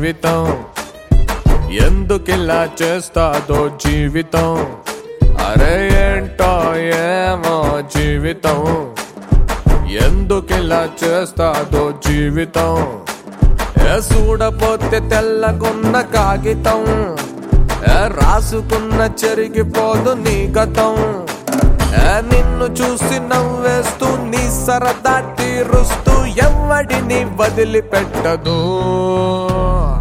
జీవితం ఎందుకిలా చేస్తాదో జీవితం అరే ఏంటో ఏమో జీవితం ఎందుకిలా చేస్తాదో జీవితం ఏ చూడపోతే తెల్లకున్న కాగితం ఏ రాసుకున్న చెరిగిపోదు నీ గతం ఏ నిన్ను చూసి నవ్వేస్తూ నీ సరదా తీరుస్తూ ఎవడిని వదిలిపెట్టదు